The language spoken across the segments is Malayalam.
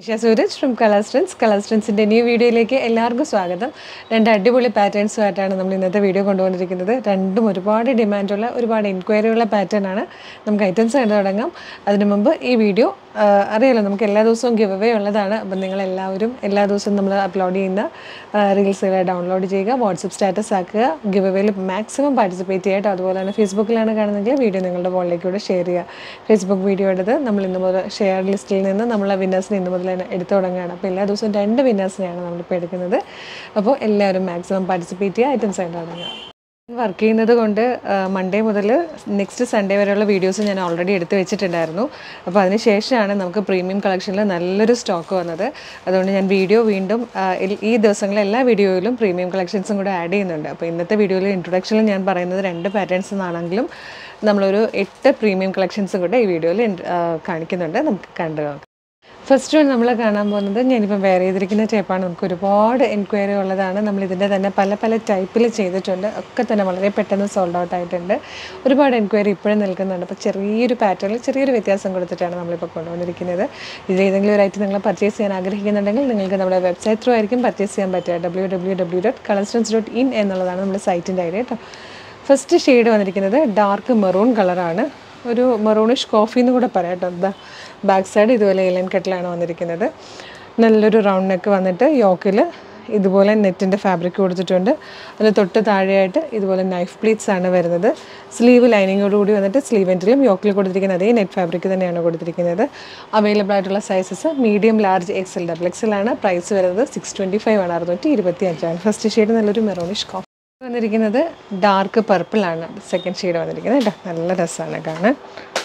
ഷ സൂരജ് ഫ്രം കളർസ്ട്രൻസ് കളർസ്ട്രൻസിൻ്റെ ന്യൂ വീഡിയോയിലേക്ക് എല്ലാവർക്കും സ്വാഗതം രണ്ട് അടിപൊളി പാറ്റേൺസുമായിട്ടാണ് നമ്മൾ ഇന്നത്തെ വീഡിയോ കൊണ്ടുവന്നിരിക്കുന്നത് രണ്ടും ഒരുപാട് ഡിമാൻഡുള്ള ഒരുപാട് എൻക്വയറിയുള്ള പാറ്റേൺ ആണ് നമുക്ക് ഐറ്റംസ് കണ്ടു തുടങ്ങാം അതിനു മുമ്പ് ഈ വീഡിയോ അറിയാലോ നമുക്ക് എല്ലാ ദിവസവും ഗിവ് അവേ ഉള്ളതാണ് അപ്പം നിങ്ങൾ എല്ലാവരും എല്ലാ ദിവസവും നമ്മൾ അപ്ലോഡ് ചെയ്യുന്ന റീൽസുകൾ ഡൗൺലോഡ് ചെയ്യുക വാട്സപ്പ് സ്റ്റാറ്റസ് ആക്കുക ഗിവ് അവേയിൽ മാക്സിമം പാർട്ടിസിപ്പേറ്റ് ചെയ്യട്ടോ അതുപോലെ തന്നെ ഫേസ്ബുക്കിലാണ് കാണുന്നതെങ്കിൽ വീഡിയോ നിങ്ങളുടെ ഫോണിലേക്കൂടെ ഷെയർ ചെയ്യുക ഫേസ്ബുക്ക് വീഡിയോ എടുത്ത് നമ്മൾ ഇന്ന് മുതൽ ഷെയർ ലിസ്റ്റിൽ നിന്ന് നമ്മൾ വിന്നേഴ്സിനെ ഇന്ന് മുതൽ തന്നെ എടുത്തു തുടങ്ങുകയാണ് അപ്പോൾ എല്ലാ ദിവസവും രണ്ട് വിന്നേഴ്സിനെയാണ് നമ്മളിപ്പോൾ എടുക്കുന്നത് അപ്പോൾ എല്ലാവരും മാക്സിമം പാർട്ടിസിപ്പേറ്റ് ചെയ്യുക ഐറ്റംസ് ആയിട്ട് തുടങ്ങുക വർക്ക് ചെയ്യുന്നത് കൊണ്ട് മൺഡേ മുതൽ നെക്സ്റ്റ് സൺഡേ വരെയുള്ള വീഡിയോസ് ഞാൻ ഓൾറെഡി എടുത്ത് വെച്ചിട്ടുണ്ടായിരുന്നു അപ്പോൾ അതിന് ശേഷമാണ് നമുക്ക് പ്രീമിയം കളക്ഷനിൽ നല്ലൊരു സ്റ്റോക്ക് വന്നത് അതുകൊണ്ട് ഞാൻ വീഡിയോ വീണ്ടും ആ, ഇൽ- ഈ ദിവസങ്ങളിലെ എല്ലാ വീഡിയോയിലും പ്രീമിയം കളക്ഷൻസും കൂടെ ആഡ് ചെയ്യുന്നുണ്ട് അപ്പോൾ ഇന്നത്തെ വീഡിയോയിൽ ഇൻട്രൊഡക്ഷനിൽ ഞാൻ പറയുന്നത് രണ്ട് പാറ്റേൺസ് എന്നാണെങ്കിലും നമ്മളൊരു എട്ട് പ്രീമിയം കളക്ഷൻസും കൂടെ ഈ വീഡിയോയിൽ കാണിക്കുന്നുണ്ട് നമുക്ക് കണ്ടു നോക്കാം ഫസ്റ്റ് വൺ നമ്മൾ കാണാൻ പോകുന്നത് ഞാനിപ്പം വേറെ ചെയ്തിരിക്കുന്ന ടൈപ്പാണ് നമുക്ക് ഒരുപാട് എൻക്വയറി ഉള്ളതാണ് നമ്മൾ ഇതിൻ്റെ തന്നെ പല പല ടൈപ്പിൽ ചെയ്തിട്ടുണ്ട് ഒക്കെ തന്നെ വളരെ പെട്ടെന്ന് സോൾഡ് ഔട്ട് ആയിട്ടുണ്ട് ഒരുപാട് എൻക്വയറി ഇപ്പോഴും നിൽക്കുന്നുണ്ട് അപ്പോൾ ചെറിയൊരു പാറ്റേണിൽ ചെറിയൊരു വ്യത്യാസം കൊടുത്തിട്ടാണ് നമ്മളിപ്പോൾ കൊണ്ടുവന്നിരിക്കുന്നത് ഇതിൽ ഏതെങ്കിലും ഒരു ഐറ്റം നിങ്ങൾ പർച്ചേസ് ചെയ്യാൻ ആഗ്രഹിക്കുന്നുണ്ടെങ്കിൽ നിങ്ങൾക്ക് നമ്മുടെ വെബ്സൈറ്റ് ത്രൂ ആയിരിക്കും പർച്ചേസ് ചെയ്യാൻ പറ്റുക W W W dot Colorstance dot in എന്നുള്ളതാണ് നമ്മുടെ സൈറ്റിൻ്റെ ഐഡിയ കേട്ടോ ഫസ്റ്റ് ഷെയ്ഡ് വന്നിരിക്കുന്നത് ഡാർക്ക് മെറൂൺ കളറാണ് ഒരു മെറൂണിഷ് കോഫി എന്ന് കൂടെ പറയാം കേട്ടോ എന്താ ബാക്ക് സൈഡ് ഇതുപോലെ ഏലൻ കെട്ടിലാണ് വന്നിരിക്കുന്നത് നല്ലൊരു റൗണ്ട് നെക്ക് വന്നിട്ട് യോക്കിൽ ഇതുപോലെ നെറ്റിൻ്റെ ഫാബ്രിക് കൊടുത്തിട്ടുണ്ട് അതിന് തൊട്ട് താഴെയായിട്ട് ഇതുപോലെ നൈഫ് പ്ലീറ്റ്സ് ആണ് വരുന്നത് സ്ലീവ് ലൈനിങ്ങോട് കൂടി വന്നിട്ട് സ്ലീവ് എൻറ്റിലും യോക്കിൽ കൊടുത്തിരിക്കുന്ന അതേ നെറ്റ് ഫാബ്രിക് തന്നെയാണ് കൊടുത്തിരിക്കുന്നത് അവൈലബിൾ ആയിട്ടുള്ള sizes medium large X L double X ആണ് പ്രൈസ് വരുന്നത് സിക്സ് ട്വൻറ്റി ഫൈവ് ആണ് അറുന്നൂറ്റി ഇരുപത്തി അഞ്ചാണ് ഫസ്റ്റ് ഷെയ്ഡ് നല്ലൊരു മെറോണിഷ് കോഫി വന്നിരിക്കുന്നത് ഡാർക്ക് പർപ്പിൾ ആണ് സെക്കൻഡ് ഷെയ്ഡ് വന്നിരിക്കുന്നത് കേട്ടോ നല്ല രസമാണ് കാണാൻ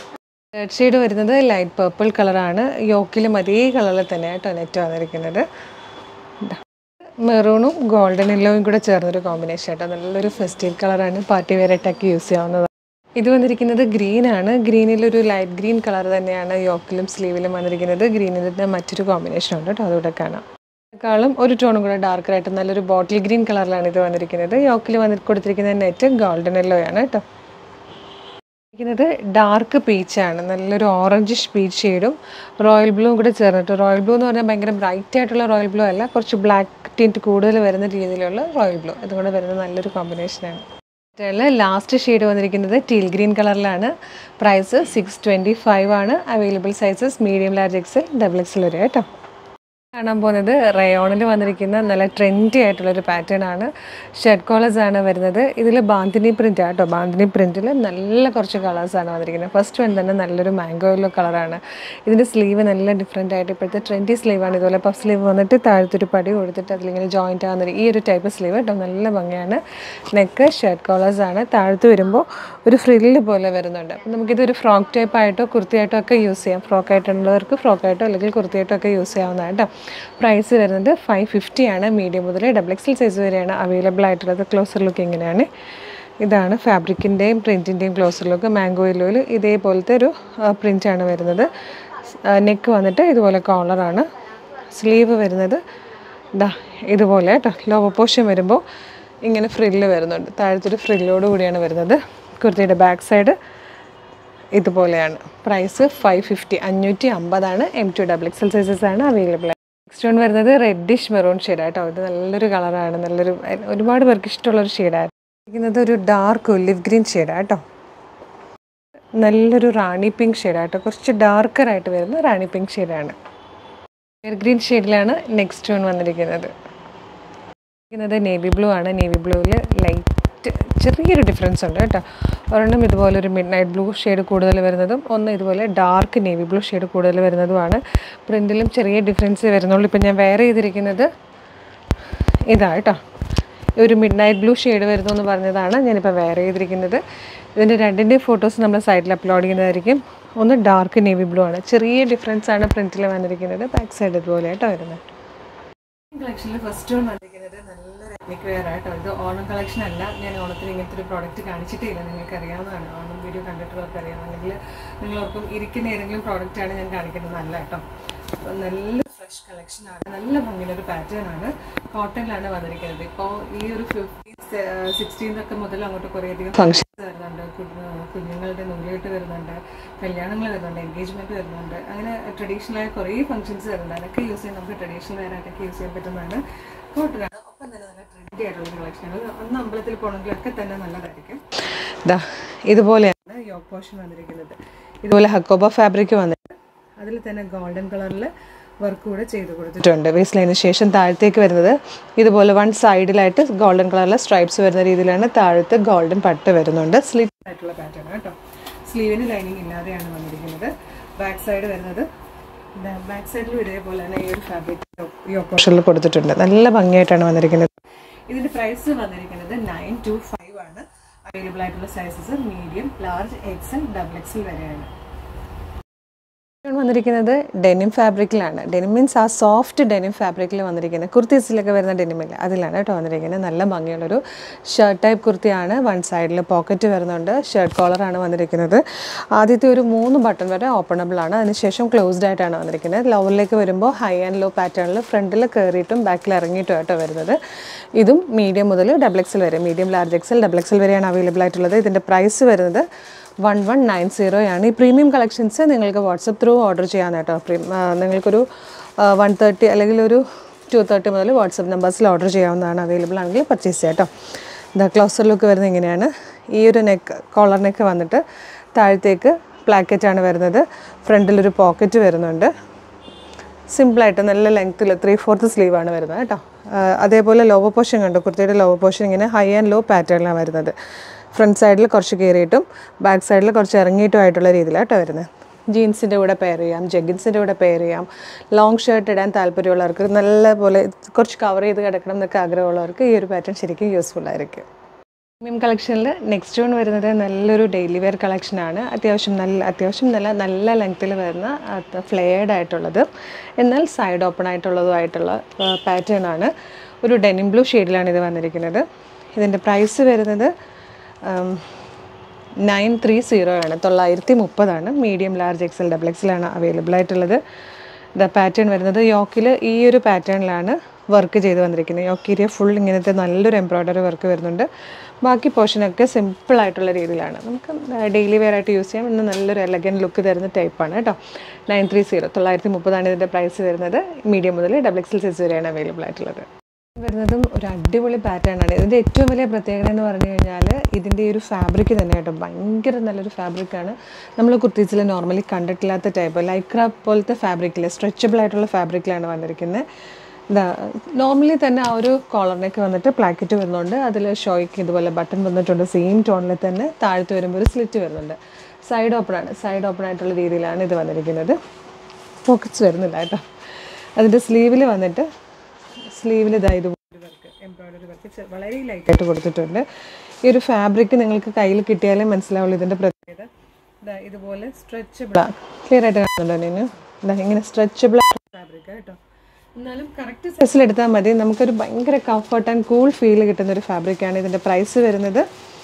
തേർഡ് ഷെയ്ഡ് വരുന്നത് ലൈറ്റ് പർപ്പിൾ കളറാണ് യോക്കിലും അതേ കളറിൽ തന്നെ കേട്ടോ നെറ്റ് വന്നിരിക്കുന്നത് മെറൂണും ഗോൾഡൻ യെല്ലോയും കൂടെ ചേർന്നൊരു കോമ്പിനേഷൻ കേട്ടോ നല്ലൊരു ഫെസ്റ്റീവ് കളറാണ് പാർട്ടി വെയർ ആയിട്ടൊക്കെ യൂസ് ചെയ്യാവുന്നതാണ് ഇത് വന്നിരിക്കുന്നത് ഗ്രീൻ ആണ് ഗ്രീനിലൊരു ലൈറ്റ് ഗ്രീൻ കളർ തന്നെയാണ് യോക്കിലും സ്ലീവിലും വന്നിരിക്കുന്നത് ഗ്രീനിൻ്റെ മറ്റൊരു കോമ്പിനേഷൻ ഉണ്ട് കേട്ടോ അതുകൂടെ കാണാം ക്കാളും ഒരു ടോണും കൂടെ ഡാർക്കറായിട്ട് നല്ലൊരു ബോട്ടിൽ ഗ്രീൻ കളറിലാണ് ഇത് വന്നിരിക്കുന്നത് യോക്കിൽ വന്നി കൊടുത്തിരിക്കുന്ന നെറ്റ് ഗോൾഡൻ യെല്ലോ ആണ് കേട്ടോ ഇരിക്കുന്നത് ഡാർക്ക് പീച്ചാണ് നല്ലൊരു ഓറഞ്ചിഷ് പീച്ച് ഷെയ്ഡും റോയൽ ബ്ലൂവും കൂടെ ചേർന്നിട്ട് റോയൽ ബ്ലൂ എന്ന് പറഞ്ഞാൽ ഭയങ്കര ബ്രൈറ്റ് ആയിട്ടുള്ള റോയൽ ബ്ലൂ അല്ല കുറച്ച് ബ്ലാക്ക് ടിൻറ്റ് കൂടുതൽ വരുന്ന രീതിയിലുള്ള റോയൽ ബ്ലൂ ഇതും കൂടെ വരുന്ന നല്ലൊരു കോമ്പിനേഷനാണ് ലാസ്റ്റ് ഷെയ്ഡ് വന്നിരിക്കുന്നത് ടീൽ ഗ്രീൻ കളറിലാണ് പ്രൈസ് സിക്സ് ട്വൻറ്റി ഫൈവ് ആണ് available sizes medium large XL double XL വരെ കേട്ടോ കാണാൻ പോകുന്നത് റയോണിൽ വന്നിരിക്കുന്ന നല്ല ട്രെൻഡി ആയിട്ടുള്ളൊരു പാറ്റേൺ ആണ് ഷർട്ട് കോളേഴ്സ് ആണ് വരുന്നത് ഇതിൽ ബാന്തിനി പ്രിൻ്റ് ആട്ടോ ബാന്തിനി പ്രിൻറ്റിൽ നല്ല കുറച്ച് കളേഴ്സാണ് വന്നിരിക്കുന്നത് ഫസ്റ്റ് വൺ തന്നെ നല്ലൊരു മാംഗോ യെല്ലോ കളറാണ് ഇതിൻ്റെ സ്ലീവ് നല്ല ഡിഫറെൻ്റ് ആയിട്ട് ഇപ്പോഴത്തെ ട്രെൻഡി സ്ലീവാണ് ഇതുപോലെ പഫ് സ്ലീവ് വന്നിട്ട് താഴത്തൊരു പടി കൊടുത്തിട്ട് അതിലിങ്ങനെ ജോയിൻ്റ് ആകുന്ന ഈ ഒരു ടൈപ്പ് സ്ലീവ് കേട്ടോ നല്ല ഭംഗിയാണ് നെക്ക് ഷർട്ട് കോളേഴ്സ് ആണ് താഴത്ത് വരുമ്പോൾ ഒരു ഫ്രില്ല് പോലെ വരുന്നുണ്ട് അപ്പം നമുക്കിതൊരു ഫ്രോക്ക് ടൈപ്പ് ആയിട്ടോ കുർത്തിയായിട്ടോ ഒക്കെ യൂസ് ചെയ്യാം ഫ്രോക്ക് ആയിട്ടുള്ളവർക്ക് ഫ്രോക്ക് ആയിട്ടോ അല്ലെങ്കിൽ കുർത്തിയായിട്ടോ ഒക്കെ യൂസ് ചെയ്യാവുന്നതാണ് കേട്ടോ പ്രൈസ് വരുന്നത് ഫൈവ് ഫിഫ്റ്റി ആണ് മീഡിയം മുതൽ ഡബിൾ എക്സൽ സൈസ് വരെയാണ് അവൈലബിൾ ആയിട്ടുള്ളത് ക്ലോസർ ലുക്ക് ഇങ്ങനെയാണ് ഇതാണ് ഫാബ്രിക്കിൻ്റെയും പ്രിൻറ്റിൻ്റെയും ക്ലോസർ ലുക്ക് മാംഗോ യെല്ലോയിൽ ഇതേപോലത്തെ ഒരു പ്രിൻ്റാണ് വരുന്നത് നെക്ക് വന്നിട്ട് ഇതുപോലെ കോളറാണ് സ്ലീവ് വരുന്നത് ഇതാ ഇതുപോലെ കേട്ടോ ലോവർ പോർഷൻ വരുമ്പോൾ ഇങ്ങനെ ഫ്രില്ല് വരുന്നുണ്ട് താഴത്തൊരു ഫ്രില്ലോട് കൂടിയാണ് വരുന്നത് കുർത്തിയുടെ ബാക്ക് സൈഡ് ഇതുപോലെയാണ് പ്രൈസ് ഫൈവ് ഫിഫ്റ്റി അഞ്ഞൂറ്റി അമ്പതാണ് M to double XL sizes ആണ് അവൈലബിൾ നെക്സ്റ്റ് വൺ വരുന്നത് റെഡിഷ് മെറൂൺ ഷെയ്ഡ് ആട്ടോ ഇത് നല്ലൊരു കളറാണ് നല്ലൊരു ഒരുപാട് പേർക്ക് ഇഷ്ടമുള്ളൊരു ഷെയ്ഡാണ് ഇരിക്കുന്നത് ഒരു ഡാർക്ക് ഒലിവ് ഗ്രീൻ ഷെയ്ഡാണ് കേട്ടോ നല്ലൊരു റാണി പിങ്ക് ഷെയ്ഡാട്ടോ കുറച്ച് ഡാർക്കറായിട്ട് വരുന്ന റാണി പിങ്ക് ഷെയ്ഡാണ് ഗ്രീൻ ഷെയ്ഡിലാണ് നെക്സ്റ്റ് വൺ വന്നിരിക്കുന്നത് ഇരിക്കുന്നത് നേവി ബ്ലൂ ആണ് നേവി ബ്ലൂവിൽ ലൈറ്റ് ചെറിയൊരു ഡിഫറൻസ് ഉണ്ട് കേട്ടോ ഒരെണ്ണം ഇതുപോലെ ഒരു മിഡ് നൈറ്റ് ബ്ലൂ ഷെയ്ഡ് കൂടുതൽ വരുന്നതും ഒന്ന് ഇതുപോലെ ഡാർക്ക് നേവി ബ്ലൂ ഷെയ്ഡ് കൂടുതൽ വരുന്നതുമാണ് പ്രിൻറ്റിലും ചെറിയ ഡിഫറൻസ് വരുന്നുള്ളൂ ഇപ്പം ഞാൻ വെയർ ചെയ്തിരിക്കുന്നത് ഇതാ കേട്ടോ ഒരു മിഡ് നൈറ്റ് ബ്ലൂ ഷെയ്ഡ് വരുന്നു എന്ന് പറഞ്ഞതാണ് ഞാനിപ്പോൾ വെയർ ചെയ്തിരിക്കുന്നത് ഇതിൻ്റെ രണ്ടിൻ്റെയും ഫോട്ടോസ് നമ്മൾ സൈഡിൽ അപ്ലോഡ് ചെയ്യുന്നതായിരിക്കും ഒന്ന് ഡാർക്ക് നേവി ബ്ലൂ ആണ് ചെറിയ ഡിഫറൻസ് ആണ് പ്രിൻറ്റിൽ വന്നിരിക്കുന്നത് ബാക്ക് സൈഡ് ഇതുപോലെ കേട്ടോ വരുന്നത് കളക്ഷനിൽ ഫസ്റ്റ് വൺ വന്നിരിക്കുന്നത് നല്ലൊരു എത്നിക് വെയർ ആട്ടോ ഇത് ഓണം കളക്ഷൻ അല്ല ഞാൻ ഓണത്തിന് ഇങ്ങനത്തെ ഒരു പ്രോഡക്റ്റ് കാണിച്ചിട്ടില്ല നിങ്ങൾക്ക് അറിയാവുന്നതാണ് ഓണം വീഡിയോ കണ്ടിട്ടുള്ളവർക്ക് അറിയാം അല്ലെങ്കിൽ നിങ്ങളോർക്കും ഇരിക്കുന്ന ഏതെങ്കിലും പ്രോഡക്റ്റ് ആണ് ഞാൻ കാണിക്കുന്നത് നല്ല കേട്ടോ അപ്പോൾ നല്ല ഫ്രഷ് കളക്ഷൻ ആണ് നല്ല ഭംഗിയുള്ള ഒരു പാറ്റേൺ ആണ് കോട്ടണിലാണ് വന്നിരിക്കുന്നത് ഇപ്പോൾ ഈ ഒരു ഫിഫ്റ്റീൻ സിക്സ്റ്റീൻതൊക്കെ മുതൽ അങ്ങോട്ട് കുറേയധികം ഫംഗ്ഷൻസ് വരുന്നുണ്ട് കു- കുഞ്ഞുങ്ങളുടെ നൂലുകെട്ട് വരുന്നുണ്ട് കല്യാണങ്ങൾ വരുന്നുണ്ട് എൻഗേജ്മെന്റ് വരുന്നുണ്ട് അങ്ങനെ ട്രഡീഷണൽ ആയ കുറേ ഫംഗ്ഷൻസ് വരുന്നുണ്ട് അതൊക്കെ യൂസ് ചെയ്യാൻ നമുക്ക് ട്രഡീഷണൽ വെയർ ആയിട്ടൊക്കെ യൂസ് ചെയ്യാൻ പറ്റുന്നതാണ് കോട്ടനാണ് ഒപ്പം തന്നെ നല്ല ട്രെൻഡി ആയിട്ടുള്ള കളക്ഷനുകൾ ഒന്ന് അമ്പലത്തിൽ പോകണമെങ്കിലൊക്കെ തന്നെ നല്ലതായിരിക്കും ഇതാ ഇതുപോലെയാണ് യോക്ക് പോർഷൻ വന്നിരിക്കുന്നത് ഇതുപോലെ ഹക്കോബ ഫാബ്രിക് വന്നിട്ട് അതിൽ തന്നെ ഗോൾഡൻ കളറിൽ വർക്ക് കൂടെ ചെയ്ത് കൊടുത്തിട്ടുണ്ട് വേസ്റ്റ് ലൈനിന് ശേഷം താഴത്തേക്ക് വരുന്നത് ഇതുപോലെ വൺ സൈഡിലായിട്ട് ഗോൾഡൻ കളറിലെ സ്ട്രൈപ്സ് വരുന്ന രീതിയിലാണ് താഴത്ത് ഗോൾഡൻ പട്ട് വരുന്നുണ്ട് സ്ലിറ്റ് ആയിട്ടുള്ള പാറ്റേൺ കേട്ടോ സ്ലീവിന് ലൈനിങ് ഇല്ലാതെയാണ് വന്നിരിക്കുന്നത് ബാക്ക് സൈഡ് വരുന്നത് ബാക്ക് സൈഡിലും ഇതേപോലെ തന്നെ ഈ ഒരു ഫാബ്രിക് യോക്കോഷനിൽ കൊടുത്തിട്ടുണ്ട് നല്ല ഭംഗിയായിട്ടാണ് വന്നിരിക്കുന്നത് ഇതിന്റെ പ്രൈസ് വന്നിരിക്കുന്നത് നയൻ ടു ഫൈവ് ആണ് അവൈലബിൾ ആയിട്ടുള്ള sizes medium large XL double XL വരെയാണ് ആണ് വന്നിരിക്കുന്നത് ഡെനിം ഫാബ്രിക്കിലാണ് ഡെനിം മീൻസ് ആ സോഫ്റ്റ് ഡെനിം ഫാബ്രിക്കിൽ വന്നിരിക്കുന്നത് കുർത്തീസിലൊക്കെ വരുന്ന ഡെനിമില്ല അതിലാണ് കേട്ടോ വന്നിരിക്കുന്നത് നല്ല ഭംഗിയുള്ളൊരു ഷർട്ട് ടൈപ്പ് കുർത്തിയാണ് വൺ സൈഡിൽ പോക്കറ്റ് വരുന്നുണ്ട് ഷർട്ട് കോളറാണ് വന്നിരിക്കുന്നത് ആദ്യത്തെ ഒരു മൂന്ന് ബട്ടൺ വരെ ഓപ്പണബിൾ ആണ് അതിനുശേഷം ക്ലോസ്ഡ് ആയിട്ടാണ് വന്നിരിക്കുന്നത് ലോവറിലേക്ക് വരുമ്പോൾ ഹൈ ആൻഡ് ലോ പാറ്റേണിൽ ഫ്രണ്ടിൽ കയറിയിട്ടും ബാക്കിൽ ഇറങ്ങിയിട്ടും ആയിട്ടോ വരുന്നത് ഇതും മീഡിയം മുതൽ ഡബിൾ എക്സൽ വരെ medium large XL double XL വരെയാണ് അവൈലബിൾ ആയിട്ടുള്ളത് ഇതിൻ്റെ പ്രൈസ് വരുന്നത് വൺ വൺ നയൻ സീറോയാണ് ഈ പ്രീമിയം കളക്ഷൻസ് നിങ്ങൾക്ക് വാട്സപ്പ് ത്രൂ ഓർഡർ ചെയ്യാൻ കേട്ടോ പ്രീ- ആ, നിങ്ങൾക്കൊരു വൺ തേർട്ടി അല്ലെങ്കിൽ ഒരു ടു തേർട്ടി മുതൽ വാട്സപ്പ് നമ്പേഴ്സിൽ ഓർഡർ ചെയ്യാവുന്നതാണ് അവൈലബിൾ ആണെങ്കിൽ പർച്ചേസ് ചെയ്യാം കേട്ടോ ഇതാ ക്ലോസർ ലുക്ക് വരുന്നത് ഇങ്ങനെയാണ് ഈ ഒരു നെക്ക് കോളർ നെക്ക് വന്നിട്ട് താഴത്തേക്ക് പ്ലാക്കറ്റാണ് വരുന്നത് ഫ്രണ്ടിലൊരു പോക്കറ്റ് വരുന്നുണ്ട് സിമ്പിളായിട്ട് നല്ല ലെങ്ത്തിൽ ത്രീ ഫോർത്ത് സ്ലീവാണ് വരുന്നത് കേട്ടോ ആ, അതേപോലെ ലോവർ പോർഷൻ കണ്ടു കുർത്തിയുടെ ലോവർ പോർഷൻ ഇങ്ങനെ ഹൈ ആൻഡ് ലോ പാറ്റേണിലാണ് വരുന്നത് ഫ്രണ്ട് സൈഡിൽ കുറച്ച് കയറിയിട്ടും ബാക്ക് സൈഡിൽ കുറച്ച് ഇറങ്ങിയിട്ടും ആയിട്ടുള്ള രീതിയിലാണ് കേട്ടോ വരുന്നത് ജീൻസിൻ്റെ കൂടെ പെയർ ചെയ്യാം ജഗ്ഗിൻസിൻ്റെ കൂടെ പെയർ ചെയ്യാം ലോങ് ഷർട്ട് ഇടാൻ താല്പര്യമുള്ളവർക്ക് നല്ല പോലെ കുറച്ച് കവർ ചെയ്ത് കിടക്കണം എന്നൊക്കെ ആഗ്രഹമുള്ളവർക്ക് ഈ ഒരു പാറ്റേൺ ശരിക്കും യൂസ്ഫുൾ ആയിരിക്കും പ്രീമിയം കളക്ഷനിൽ നെക്സ്റ്റ് വൺ വരുന്നത് നല്ലൊരു ഡെയിലി വെയർ കളക്ഷനാണ് അത്യാവശ്യം നല്ല അത്യാവശ്യം നല്ല നല്ല ലെങ്ത്തിൽ വരുന്ന ഫ്ലെയർഡ് ആയിട്ടുള്ളത് എന്നാൽ സൈഡ് ഓപ്പൺ ആയിട്ടുള്ളതുമായിട്ടുള്ള പാറ്റേൺ ആണ് ഒരു ഡെനിം ബ്ലൂ ഷെയ്ഡിലാണ് ഇത് വന്നിരിക്കുന്നത് ഇതിൻ്റെ പ്രൈസ് വരുന്നത് നയൻ ത്രീ സീറോ ആണ് തൊള്ളായിരത്തി മുപ്പതാണ് മീഡിയം ലാർജ് എക്സൽ ഡബിൾ എക്സലാണ് അവൈലബിൾ ആയിട്ടുള്ളത് ദ പാറ്റേൺ വരുന്നത് യോക്കിൽ ഈ ഒരു പാറ്റേണിലാണ് വർക്ക് ചെയ്ത് വന്നിരിക്കുന്നത് യോക്കേരിയ ഫുൾ ഇങ്ങനത്തെ നല്ലൊരു എംബ്രോയ്ഡറി വർക്ക് വരുന്നുണ്ട് ബാക്കി പോർഷനൊക്കെ സിമ്പിൾ ആയിട്ടുള്ള രീതിയിലാണ് നമുക്ക് ഡെയിലി വെയർ ആയിട്ട് യൂസ് ചെയ്യാം ഇന്ന് നല്ലൊരു എലഗൻ ലുക്ക് തരുന്ന ടൈപ്പാണ് കേട്ടോ നയൻ ത്രീ സീറോ തൊള്ളായിരത്തി മുപ്പതാണ് ഇതിൻ്റെ പ്രൈസ് വരുന്നത് മീഡിയം മുതൽ ഡബിൾ എക്സൽ സൈസ് വരെയാണ് അവൈലബിൾ ആയിട്ടുള്ളത് വരുന്നതും ഒരു അടിപൊളി പാറ്റേൺ ആണ് ഇതിൻ്റെ ഏറ്റവും വലിയ പ്രത്യേകത എന്ന് പറഞ്ഞു കഴിഞ്ഞാൽ ഇതിൻ്റെ ഈ ഒരു ഫാബ്രിക് തന്നെ കേട്ടോ ഭയങ്കര നല്ലൊരു ഫാബ്രിക്കാണ് നമ്മൾ കുർത്തീസിൽ നോർമലി കണ്ടിട്ടില്ലാത്ത ടൈപ്പ് ലൈക്ര പോലത്തെ ഫാബ്രിക്കിൽ സ്ട്രെച്ചബിൾ ആയിട്ടുള്ള ഫാബ്രിക്കിലാണ് വന്നിരിക്കുന്നത് ഇതാ നോർമലി തന്നെ ആ ഒരു കോളറിനൊക്കെ വന്നിട്ട് പ്ലാക്കറ്റ് വരുന്നുണ്ട് അതിൽ ഷോയ്ക്ക് ഇതുപോലെ ബട്ടൺ വന്നിട്ടുണ്ട് സെയിം ടോണിൽ തന്നെ താഴത്ത് വരുമ്പോൾ ഒരു സ്ലിറ്റ് വരുന്നുണ്ട് സൈഡ് ഓപ്പൺ ആണ് സൈഡ് ഓപ്പൺ ആയിട്ടുള്ള രീതിയിലാണ് ഇത് വന്നിരിക്കുന്നത് പോക്കറ്റ്സ് വരുന്നില്ല കേട്ടോ അതിൻ്റെ സ്ലീവിൽ വന്നിട്ട് സ്ലീവിൽ ഇതാ ഇതുപോലെ വർക്ക് എംബ്രോയ്ഡറി വർക്ക് വളരെ ലൈറ്റായിട്ട് കൊടുത്തിട്ടുണ്ട് ഈ ഒരു ഫാബ്രിക് നിങ്ങൾക്ക് കയ്യിൽ കിട്ടിയാലേ മനസ്സിലാവുള്ളൂ ഇതിൻ്റെ പ്രത്യേകത ഇതാ ഇതുപോലെ സ്ട്രെച്ചബിൾ ക്ലിയർ ആയിട്ട് കാണുന്നുണ്ടോ നീನು ഇതാ ഇങ്ങനെ സ്ട്രെച്ചബിൾ ഫാബ്രിക് കേട്ടോ എന്നാലും കറക്റ്റ് സൈസിൽ എടുത്താൽ മതി നമുക്കൊരു ഭയങ്കര കംഫർട്ട് ആൻഡ് കൂൾ ഫീൽ കിട്ടുന്ന ഒരു ഫാബ്രിക്കാണ് ഇതിൻ്റെ പ്രൈസ് വരുന്നത്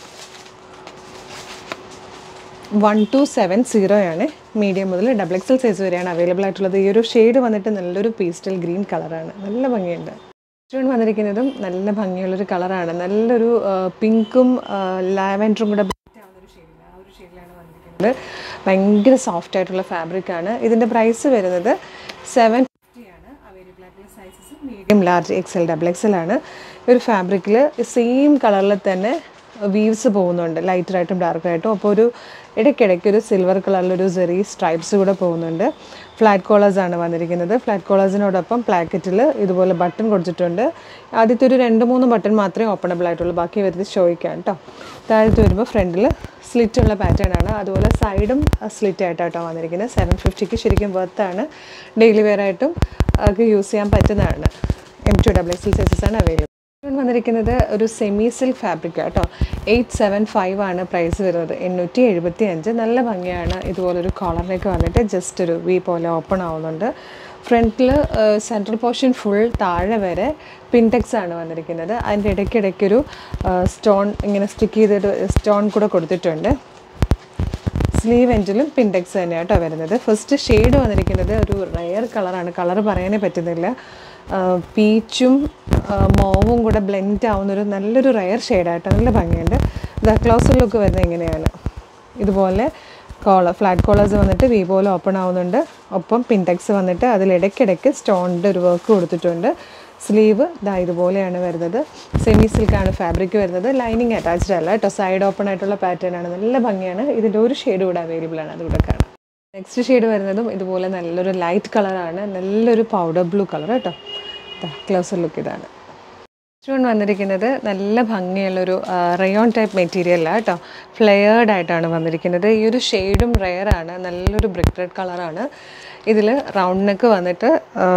വൺ ടു സെവൻ സീറോ ആണ് മീഡിയം മുതൽ ഡബിൾ എക്സൽ സൈസ് വരെയാണ് അവൈലബിൾ ആയിട്ടുള്ളത് ഈ ഒരു ഷെയ്ഡ് വന്നിട്ട് നല്ലൊരു പേസ്റ്റൽ ഗ്രീൻ കളറാണ് നല്ല ഭംഗിയുണ്ട് സ്റ്റോൺ വന്നിരിക്കുന്നതും നല്ല ഭംഗിയുള്ളൊരു കളറാണ് നല്ലൊരു പിങ്കും ലാവൻഡറും കൂടെ blend ആവുന്ന ഒരു ഷെയ്ഡില്ല ആ ഒരു ഷെയ്ഡിലാണ് വന്നിരിക്കുന്നത് ഭയങ്കര സോഫ്റ്റ് ആയിട്ടുള്ള ഫാബ്രിക്കാണ് ഇതിൻ്റെ പ്രൈസ് വരുന്നത് സെവൻ ആണ് അവൈലബിൾ ആയിട്ടുള്ള sizes medium large XL double XL ആണ് ഈ ഒരു ഫാബ്രിക്കിൽ സെയിം കളറിൽ തന്നെ വീവ്സ് പോകുന്നുണ്ട് ലൈറ്ററായിട്ടും ഡാർക്കായിട്ടും അപ്പോൾ ഒരു ഇടയ്ക്കിടയ്ക്ക് ഒരു സിൽവർ കളറിലൊരു ചെറിയ സ്ട്രൈപ്സ് കൂടെ പോകുന്നുണ്ട് ഫ്ലാറ്റ് കോളേഴ്സ് ആണ് വന്നിരിക്കുന്നത് ഫ്ലാറ്റ് കോളേഴ്സിനോടൊപ്പം പ്ലാക്കറ്റിൽ ഇതുപോലെ ബട്ടൺ കൊടുത്തിട്ടുണ്ട് ആദ്യത്തെ ഒരു രണ്ട് മൂന്ന് ബട്ടൺ മാത്രമേ ഓപ്പണബിൾ ആയിട്ടുള്ളൂ ബാക്കി വരുന്നത് ഷോയ്ക്കാണ് കേട്ടോ താഴത്ത് വരുമ്പോൾ ഫ്രണ്ടിൽ സ്ലിറ്റ് ഉള്ള പാറ്റേൺ ആണ് അതുപോലെ സൈഡും സ്ലിറ്റ് ആയിട്ടാട്ടോ വന്നിരിക്കുന്നത് സെവൻ ഫിഫ്റ്റിക്ക് ശരിക്കും വർത്താണ് ഡെയിലി വെയർ ആയിട്ടും ഒക്കെ യൂസ് ചെയ്യാൻ പറ്റുന്നതാണ് M to double X L sizes ആണ് അവൈലബിൾ വന്നിരിക്കുന്നത് ഒരു സെമി സിൽക്ക് ഫാബ്രിക് കേട്ടോ എയ്റ്റ് സെവൻ ഫൈവ് ആണ് പ്രൈസ് വരുന്നത് എണ്ണൂറ്റി എഴുപത്തി അഞ്ച് നല്ല ഭംഗിയാണ് ഇതുപോലൊരു കോളറിലേക്ക് വന്നിട്ട് ജസ്റ്റ് ഒരു വി പോലെ ഓപ്പൺ ആവുന്നുണ്ട് ഫ്രണ്ടിൽ സെൻട്രൽ പോർഷൻ ഫുൾ താഴെ വരെ പിൻടെക്സ് ആണ് വന്നിരിക്കുന്നത് അതിൻ്റെ ഇടയ്ക്കിടയ്ക്കൊരു സ്റ്റോൺ ഇങ്ങനെ സ്റ്റിക്ക് ചെയ്തിട്ട് സ്റ്റോൺ കൂടെ കൊടുത്തിട്ടുണ്ട് സ്ലീവ് എൻഡിലും പിൻടെക്സ് തന്നെയാണ് കേട്ടോ വരുന്നത് ഫസ്റ്റ് ഷെയ്ഡ് വന്നിരിക്കുന്നത് ഒരു റയർ കളറാണ് കളർ പറയാനേ പറ്റുന്നില്ല പീച്ചും മോവും കൂടെ ബ്ലെൻഡ് ആവുന്നൊരു നല്ലൊരു റയർ ഷെയ്ഡായിട്ട് നല്ല ഭംഗിയുണ്ട് ദ ക്ലോസർ ലുക്ക് വരുന്നത് ഇങ്ങനെയാണ് ഇതുപോലെ കോളർ ഫ്ലാറ്റ് കോളേഴ്സ് വന്നിട്ട് വി പോലെ ഓപ്പൺ ആവുന്നുണ്ട് ഒപ്പം പിൻടെക്സ് വന്നിട്ട് അതിലിടയ്ക്കിടയ്ക്ക് സ്റ്റോണിൻ്റെ ഒരു വർക്ക് കൊടുത്തിട്ടുണ്ട് സ്ലീവ് ഇതാ ഇതുപോലെയാണ് വരുന്നത് സെമി സിൽക്കാണ് ഫാബ്രിക് വരുന്നത് ലൈനിങ് അറ്റാച്ച്ഡ് അല്ല കേട്ടോ സൈഡ് ഓപ്പൺ ആയിട്ടുള്ള പാറ്റേൺ ആണ് നല്ല ഭംഗിയാണ് ഇതിൻ്റെ ഒരു ഷെയ്ഡ് കൂടെ അവൈലബിൾ ആണ് അതുകൂടെ കാണാം നെക്സ്റ്റ് ഷെയ്ഡ് വരുന്നതും ഇതുപോലെ നല്ലൊരു ലൈറ്റ് കളറാണ് നല്ലൊരു പൗഡർ ബ്ലൂ കളർ കേട്ടോ ക്ലോസർ ലുക്ക് ഇതാണ് നെക്സ്റ്റ് വൺ വന്നിരിക്കുന്നത് നല്ല ഭംഗിയുള്ളൊരു റയോൺ ടൈപ്പ് മെറ്റീരിയലാണ് കേട്ടോ ഫ്ലെയേർഡ് ആയിട്ടാണ് വന്നിരിക്കുന്നത് ഈ ഒരു ഷെയ്ഡും റെയർ ആണ് നല്ലൊരു ബ്രിക്ക് റെഡ് കളറാണ് ഇതിൽ റൗണ്ട് നെക്ക് വന്നിട്ട് ആ,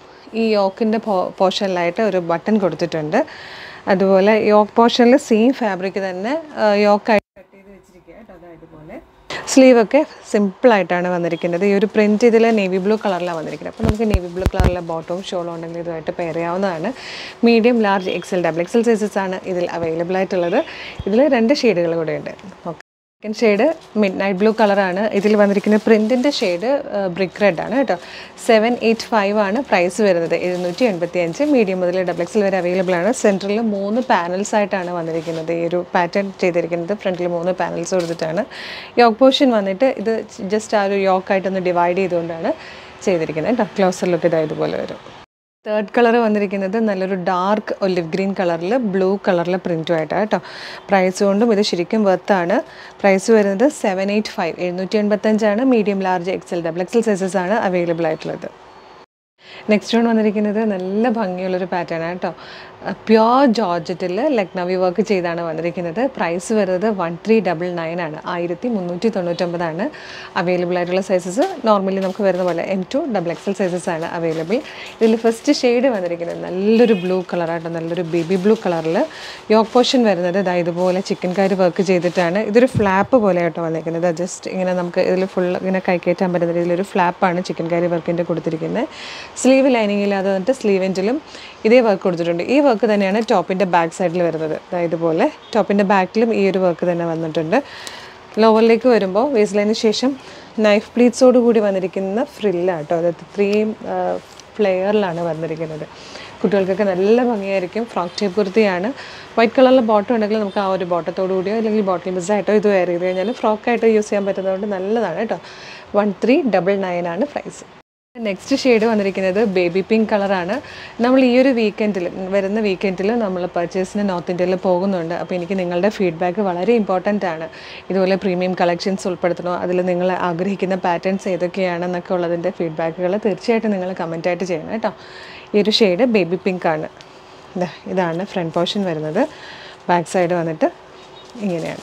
ഈ യോക്കിൻ്റെ പോ പോർഷനിലായിട്ട് ഒരു ബട്ടൺ കൊടുത്തിട്ടുണ്ട് അതുപോലെ യോക്ക് പോർഷനിൽ സെയിം ഫാബ്രിക് തന്നെ യോക്കായിട്ട് കട്ട് ചെയ്ത് വെച്ചിരിക്കുക കേട്ടോ അതാ ഇതുപോലെ സ്ലീവ് ഒക്കെ സിമ്പിളായിട്ടാണ് വന്നിരിക്കുന്നത് ഈ ഒരു പ്രിൻറ്റ് ഇതിൽ നേവി ബ്ലൂ കളറിലാണ് വന്നിരിക്കുന്നത് അപ്പോൾ നമുക്ക് നേവി ബ്ലൂ കളറിലെ ബോട്ടവും ഷോളും ഉണ്ടെങ്കിൽ ഇതുമായിട്ട് പെയർ ചെയ്യാവുന്നതാണ് medium large XL double XL sizes ആണ് ഇതിൽ അവൈലബിൾ ആയിട്ടുള്ളത് ഇതിൽ രണ്ട് ഷെയ്ഡുകൾ കൂടെ ഉണ്ട് okay second shade midnight blue കളറാണ് ഇതിൽ വന്നിരിക്കുന്ന പ്രിൻറ്റിൻ്റെ ഷെയ്ഡ് ബ്രിക്ക് റെഡ് ആണ് കേട്ടോ സെവൻ എയ്റ്റ് ഫൈവ് ആണ് പ്രൈസ് വരുന്നത് എഴുന്നൂറ്റി എൺപത്തി അഞ്ച് മീഡിയം മുതൽ ഡബിൾ എക്സിൽ വരെ അവൈലബിൾ ആണ് സെൻറ്ററിൽ മൂന്ന് പാനൽസ് ആയിട്ടാണ് വന്നിരിക്കുന്നത് ഈ ഒരു പാറ്റേൺ ചെയ്തിരിക്കുന്നത് ഫ്രണ്ടിൽ മൂന്ന് പാനൽസ് കൊടുത്തിട്ടാണ് യോക്ക് പോർഷൻ വന്നിട്ട് ഇത് ജസ്റ്റ് ആ ഒരു യോക്കായിട്ടൊന്ന് ഡിവൈഡ് ചെയ്തുകൊണ്ടാണ് ചെയ്തിരിക്കുന്നത് കേട്ടോ ക്ലോസർ ലുക്ക് ഇതാ ഇതുപോലെ വരും തേർഡ് കളർ വന്നിരിക്കുന്നത് നല്ലൊരു ഡാർക്ക് ഒലിവ് ഗ്രീൻ കളറിൽ ബ്ലൂ കളറിലെ പ്രിൻറ്റും ആയിട്ടാണ് കേട്ടോ പ്രൈസ് കൊണ്ടും ഇത് ശരിക്കും വെർത്താണ് പ്രൈസ് വരുന്നത് സെവൻ എയ്റ്റ് ഫൈവ് എഴുന്നൂറ്റി എൺപത്തഞ്ചാണ് medium large XL double XL sizes ആണ് അവൈലബിൾ ആയിട്ടുള്ളത് നെക്സ്റ്റ് വൺ വന്നിരിക്കുന്നത് നല്ല ഭംഗിയുള്ളൊരു പാറ്റേൺ ആണ് കേട്ടോ പ്യോർ ജോർജറ്റിൽ ലക്നവി വർക്ക് ചെയ്താണ് വന്നിരിക്കുന്നത് പ്രൈസ് വരുന്നത് വൺ ത്രീ ഡബിൾ നയൻ ആണ് ആയിരത്തി മുന്നൂറ്റി തൊണ്ണൂറ്റൊമ്പതാണ് അവൈലബിൾ ആയിട്ടുള്ള സൈസസ് നോർമലി നമുക്ക് വരുന്ന പോലെ M to double XL sizes ആണ് അവൈലബിൾ ഇതിൽ ഫസ്റ്റ് ഷെയ്ഡ് വന്നിരിക്കുന്നത് നല്ലൊരു ബ്ലൂ കളറായിട്ട് നല്ലൊരു ബേബി ബ്ലൂ കളറിൽ യോക്ക് പോർഷൻ വരുന്നത് ഇതാ ഇതുപോലെ ചിക്കൻ കറി വർക്ക് ചെയ്തിട്ടാണ് ഇതൊരു ഫ്ലാപ്പ് പോലെ ആയിട്ടോ വന്നിരിക്കുന്നത് ജസ്റ്റ് ഇങ്ങനെ നമുക്ക് ഇതിൽ ഫുൾ ഇങ്ങനെ കൈക്കയറ്റാൻ പറ്റുന്ന രീതിയിലൊരു ഫ്ലാപ്പാണ് ചിക്കൻ കറി വർക്കിൻ്റെ കൊടുത്തിരിക്കുന്നത് സ്ലീവ് ലൈനിങ് ഇല്ലാതെ വന്നിട്ട് സ്ലീവെൻറ്റിലും ഇതേ വർക്ക് കൊടുത്തിട്ടുണ്ട് ഈ വർക്ക് തന്നെയാണ് ടോപ്പിൻ്റെ ബാക്ക് സൈഡിൽ വരുന്നത് ദാ ഇതുപോലെ ടോപ്പിൻ്റെ ബാക്കിലും ഈ ഒരു വർക്ക് തന്നെ വന്നിട്ടുണ്ട് ലോവറിലേക്ക് വരുമ്പോൾ വേസ്റ്റ് ലൈനിന് ശേഷം നൈഫ് പ്ലീറ്റ്സോട് കൂടി വന്നിരിക്കുന്ന ഫ്രില്ലാണ് കേട്ടോ അത് ഇത്രയും ഫ്ലെയറിലാണ് വന്നിരിക്കുന്നത് കുട്ടികൾക്കൊക്കെ നല്ല ഭംഗിയായിരിക്കും ഫ്രോക്ക് ടൈപ്പ് കുർത്തിയാണ് വൈറ്റ് കളറിലെ ബോട്ടം ഉണ്ടെങ്കിൽ നമുക്ക് ആ ഒരു ബോട്ടത്തോടു കൂടിയോ അല്ലെങ്കിൽ ബോട്ടിൽ മിസ്സായിട്ടോ ഇത് വെയർ ചെയ്ത് കഴിഞ്ഞാൽ ഫ്രോക്കായിട്ട് യൂസ് ചെയ്യാൻ പറ്റുന്നതുകൊണ്ട് നല്ലതാണ് കേട്ടോ വൺ ത്രീ ഡബിൾ നയൻ ആണ് പ്രൈസ് നെക്സ്റ്റ് ഷെയ്ഡ് വന്നിരിക്കുന്നത് ബേബി പിങ്ക് കളറാണ് നമ്മൾ ഈ ഒരു വീക്കെൻഡിൽ വരുന്ന വീക്കെൻഡിൽ നമ്മൾ പർച്ചേസിന് നോർത്ത് ഇന്ത്യയിൽ പോകുന്നുണ്ട് അപ്പോൾ എനിക്ക് നിങ്ങളുടെ ഫീഡ്ബാക്ക് വളരെ ഇമ്പോർട്ടൻ്റ് ആണ് ഇതുപോലെ പ്രീമിയം കളക്ഷൻസ് ഉൾപ്പെടുത്തണോ അതിൽ നിങ്ങൾ ആഗ്രഹിക്കുന്ന പാറ്റേൺസ് ഏതൊക്കെയാണെന്നൊക്കെ ഉള്ളതിൻ്റെ ഫീഡ്ബാക്കുകൾ തീർച്ചയായിട്ടും നിങ്ങൾ കമൻറ്റായിട്ട് ചെയ്യണം കേട്ടോ ഈ ഒരു ഷെയ്ഡ് ബേബി പിങ്ക് ആണ് ദാ ഇതാണ് ഫ്രണ്ട് പോർഷൻ വരുന്നത് ബാക്ക് സൈഡ് വന്നിട്ട് ഇങ്ങനെയാണ്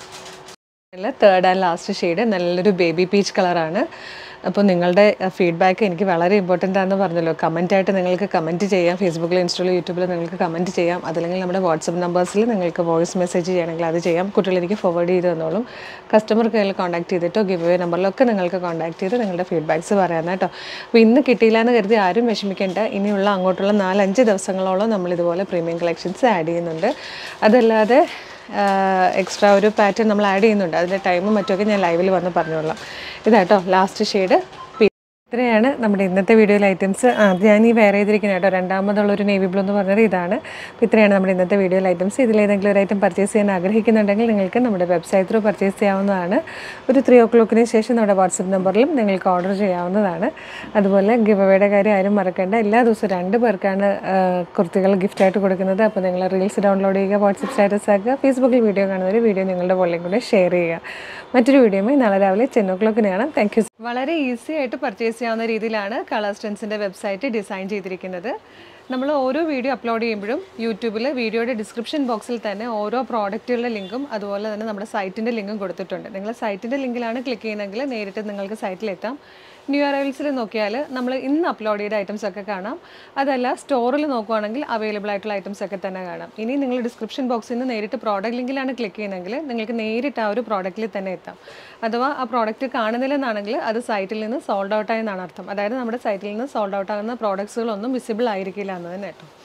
തേർഡ് ആൻഡ് ലാസ്റ്റ് ഷെയ്ഡ് നല്ലൊരു ബേബി പീച്ച് കളറാണ് അപ്പോൾ നിങ്ങളുടെ ഫീഡ്ബാക്ക് എനിക്ക് വളരെ ഇമ്പോർട്ടൻ്റ് ആണെന്ന് പറഞ്ഞല്ലോ കമൻറ്റായിട്ട് നിങ്ങൾക്ക് കമൻറ്റ് ചെയ്യാം ഫേസ്ബുക്കിൽ ഇൻസ്റ്റയിൽ യൂട്യൂബിൽ നിങ്ങൾക്ക് കമൻറ്റ് ചെയ്യാം അതല്ലെങ്കിൽ നമ്മുടെ വാട്സപ്പ് നമ്പേഴ്സിൽ നിങ്ങൾക്ക് വോയിസ് മെസ്സേജ് ചെയ്യണമെങ്കിൽ അത് ചെയ്യാം കുട്ടികൾ എനിക്ക് ഫോർവേഡ് ചെയ്ത് തന്നോളും കസ്റ്റമർ കെയറിൽ കോൺടാക്ട് ചെയ്തിട്ടോ ഗിവ് അവേ നമ്പറിലൊക്കെ നിങ്ങൾക്ക് കോൺടാക്ട് ചെയ്ത് നിങ്ങളുടെ ഫീഡ്ബാക്ക്സ് പറയാം കേട്ടോ അപ്പോൾ ഇന്ന് കിട്ടിയില്ല എന്ന് കരുതി ആരും വിഷമിക്കേണ്ട ഇനിയുള്ള അങ്ങോട്ടുള്ള നാലഞ്ച് ദിവസങ്ങളോളം നമ്മൾ ഇതുപോലെ പ്രീമിയം കളക്ഷൻസ് ആഡ് ചെയ്യുന്നുണ്ട് അതല്ലാതെ എക്സ്ട്രാ ഒരു പാറ്റേൺ നമ്മൾ ആഡ് ചെയ്യുന്നുണ്ട് അതിൻ്റെ ടൈമും മറ്റുമൊക്കെ ഞാൻ ലൈവിൽ വന്ന് പറഞ്ഞോളാം ഇതാട്ടോ ലാസ്റ്റ് ഷെയ്ഡ് ഇത്രയാണ് നമ്മുടെ ഇന്നത്തെ വീഡിയോയിലെ ഐറ്റംസ് ആ അത് ഞാൻ ഈ വേറെ ചെയ്തിരിക്കുന്നത് കേട്ടോ രണ്ടാമതുള്ള ഒരു നേവി ബ്ലൂ എന്ന് പറഞ്ഞത് ഇതാണ് അപ്പോൾ ഇത്രയാണ് നമ്മുടെ ഇന്നത്തെ വീഡിയോയിലെ ഐറ്റംസ് ഇതിലേതെങ്കിലും ഒരു ഐറ്റം പർച്ചേസ് ചെയ്യാൻ ആഗ്രഹിക്കുന്നുണ്ടെങ്കിൽ നിങ്ങൾക്ക് നമ്മുടെ വെബ്സൈറ്റ് ത്രൂ പർച്ചേസ് ചെയ്യാവുന്നതാണ് ഒരു ത്രീ ഓ ക്ലോക്കിന് ശേഷം നമ്മുടെ വാട്സപ്പ് നമ്പറിലും നിങ്ങൾക്ക് ഓർഡർ ചെയ്യാവുന്നതാണ് അതുപോലെ ഗിവ് അവയുടെ കാര്യം ആരും മറക്കേണ്ട എല്ലാ ദിവസവും രണ്ട് പേർക്കാണ് ആ, കുർത്തികൾ ഗിഫ്റ്റായിട്ട് കൊടുക്കുന്നത് അപ്പോൾ നിങ്ങൾ റീൽസ് ഡൗൺലോഡ് ചെയ്യുക വാട്സപ്പ് സ്റ്റാറ്റസ് ആക്കുക ഫേസ്ബുക്കിൽ വീഡിയോ കാണുന്നവർ വീഡിയോ നിങ്ങളുടെ ഫോണിലും കൂടെ ഷെയർ ചെയ്യുക മറ്റൊരു വീഡിയോയുമായി നാളെ രാവിലെ ടെൻ ഓ ക്ലോക്കിന് കാണാം താങ്ക് യു വളരെ ഈസി ആയിട്ട് പർച്ചേസ് ചെയ്യാവുന്ന രീതിയിലാണ് കളർ സ്റ്റൻസിൻ്റെ വെബ്സൈറ്റ് ഡിസൈൻ ചെയ്തിരിക്കുന്നത് നമ്മൾ ഓരോ വീഡിയോ അപ്ലോഡ് ചെയ്യുമ്പോഴും യൂട്യൂബിൽ വീഡിയോയുടെ ഡിസ്ക്രിപ്ഷൻ ബോക്സിൽ തന്നെ ഓരോ പ്രോഡക്റ്റുകളുടെ ലിങ്കും അതുപോലെ തന്നെ നമ്മുടെ സൈറ്റിൻ്റെ ലിങ്കും കൊടുത്തിട്ടുണ്ട് നിങ്ങൾ സൈറ്റിൻ്റെ ലിങ്കിലാണ് ക്ലിക്ക് ചെയ്യുന്നതെങ്കിൽ നേരിട്ട് നിങ്ങൾക്ക് സൈറ്റിലെത്താം ന്യൂ അറൈവൽസിൽ നോക്കിയാൽ നമ്മൾ ഇന്ന് അപ്ലോഡ് ചെയ്ത ഐറ്റംസ് ഒക്കെ കാണാം അതല്ല സ്റ്റോറിൽ നോക്കുവാണെങ്കിൽ അവൈലബിൾ ആയിട്ടുള്ള ഐറ്റംസ് ഒക്കെ തന്നെ കാണാം ഇനി നിങ്ങൾ ഡിസ്ക്രിപ്ഷൻ ബോക്സിൽ നിന്ന് നേരിട്ട് പ്രോഡക്റ്റ് ലിങ്കിലാണ് ക്ലിക്ക് ചെയ്യുന്നതെങ്കിൽ നിങ്ങൾക്ക് നേരിട്ട് ആ ഒരു പ്രോഡക്റ്റിൽ തന്നെ എത്താം അഥവാ ആ പ്രോഡക്റ്റ് കാണുന്നില്ലെന്നാണെങ്കിൽ അത് സൈറ്റിൽ നിന്ന് സോൾഡ് ഔട്ട് ആയെന്നാണ് അർത്ഥം അതായത് നമ്മുടെ സൈറ്റിൽ നിന്ന് സോൾഡ് ഔട്ട് ആകുന്ന പ്രോഡക്ട്സുകളൊന്നും വിസിബിൾ ആയിരിക്കില്ല എന്ന് തന്നെ കേട്ടോ